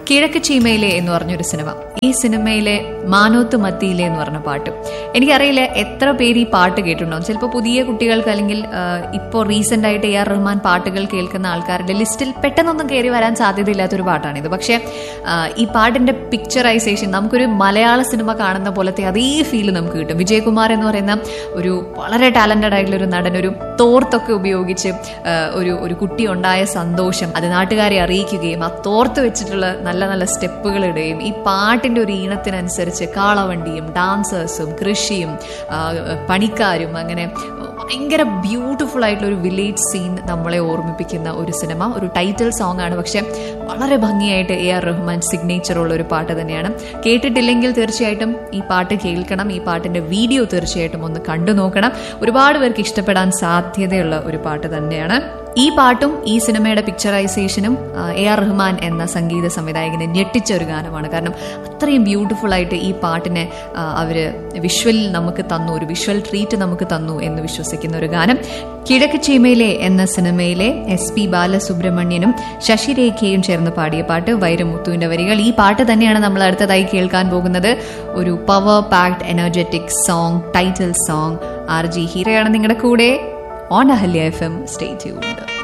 കിഴക്ക് ചീമയിലെ എന്ന് പറഞ്ഞൊരു സിനിമ ഈ സിനിമയിലെ മാനോത്ത് മത്തിയിലെ എന്ന് പറഞ്ഞ പാട്ട് എനിക്കറിയില്ല എത്ര പേര് ഈ പാട്ട് കേട്ടിട്ടുണ്ടാവും ചിലപ്പോൾ പുതിയ കുട്ടികൾക്ക് അല്ലെങ്കിൽ ഇപ്പോൾ റീസെന്റ് ആയിട്ട് എ ആർ റഹ്മാൻ പാട്ടുകൾ കേൾക്കുന്ന ആൾക്കാരുടെ ലിസ്റ്റിൽ പെട്ടെന്നൊന്നും കയറി വരാൻ സാധ്യതയില്ലാത്തൊരു പാട്ടാണിത് പക്ഷേ ആ, ഈ പാട്ടിന്റെ പിക്ചറൈസേഷൻ നമുക്കൊരു മലയാള സിനിമ കാണുന്ന പോലത്തെ അതേ ഫീൽ നമുക്ക് കിട്ടും വിജയകുമാർ എന്ന് പറയുന്ന ഒരു വളരെ ടാലന്റഡ് ആയിട്ടുള്ള ഒരു നടൻ ഒരു തോർത്തൊക്കെ ഉപയോഗിച്ച് ആ, ഒരു ഒരു കുട്ടി ഉണ്ടായ സന്തോഷം അത് നാട്ടുകാരെ അറിയിക്കുകയും ആ തോർത്ത് വെച്ചിട്ടുള്ള നല്ല നല്ല സ്റ്റെപ്പുകൾ ഇടുകയും ഈ പാട്ടിന്റെ ഒരു ഈണത്തിനനുസരിച്ച് കാളവണ്ടിയും ഡാൻസേഴ്സും കൃഷിയും ആ, പണിക്കാരും അങ്ങനെ ഭയങ്കര ബ്യൂട്ടിഫുൾ ആയിട്ടുള്ള ഒരു വില്ലേജ് സീൻ നമ്മളെ ഓർമ്മിപ്പിക്കുന്ന ഒരു സിനിമ ഒരു ടൈറ്റിൽ സോങ് ആണ് പക്ഷെ വളരെ ഭംഗിയായിട്ട് എ ആർ റഹ്മാൻ സിഗ്നേച്ചർ ഉള്ള ഒരു പാട്ട് തന്നെയാണ് കേട്ടിട്ടില്ലെങ്കിൽ തീർച്ചയായിട്ടും ഈ പാട്ട് കേൾക്കണം ഈ പാട്ടിന്റെ വീഡിയോ തീർച്ചയായിട്ടും ഒന്ന് കണ്ടു നോക്കണം ഒരുപാട് പേർക്ക് ഇഷ്ടപ്പെടാൻ സാധ്യതയുള്ള ഒരു പാട്ട് തന്നെയാണ് ഈ പാട്ടും ഈ സിനിമയുടെ പിക്ചറൈസേഷനും ആ, എ ആർ റഹ്മാൻ എന്ന സംഗീത സംവിധായകനെ ഞെട്ടിച്ച ഒരു ഗാനമാണ് കാരണം അത്രയും ബ്യൂട്ടിഫുൾ ആയിട്ട് ഈ പാട്ടിനെ ആ, അവര് വിഷ്വലിൽ നമുക്ക് തന്നു ഒരു വിഷ്വൽ ട്രീറ്റ് നമുക്ക് തന്നു എന്ന് വിശ്വസിക്കുന്ന ഒരു ഗാനം കിഴക്ക് ചീമയിലെ എന്ന സിനിമയിലെ എസ് പി ബാലസുബ്രഹ്മണ്യനും ശശിരേഖയും ചേർന്ന് പാടിയ പാട്ട് വൈരമുത്തുവിന്റെ വരികൾ ഈ പാട്ട് തന്നെയാണ് നമ്മൾ അടുത്തതായി കേൾക്കാൻ പോകുന്നത് ഒരു power packed energetic song title song R G ഹീറയാണ് നിങ്ങളുടെ കൂടെ on Ahalya F M stay tuned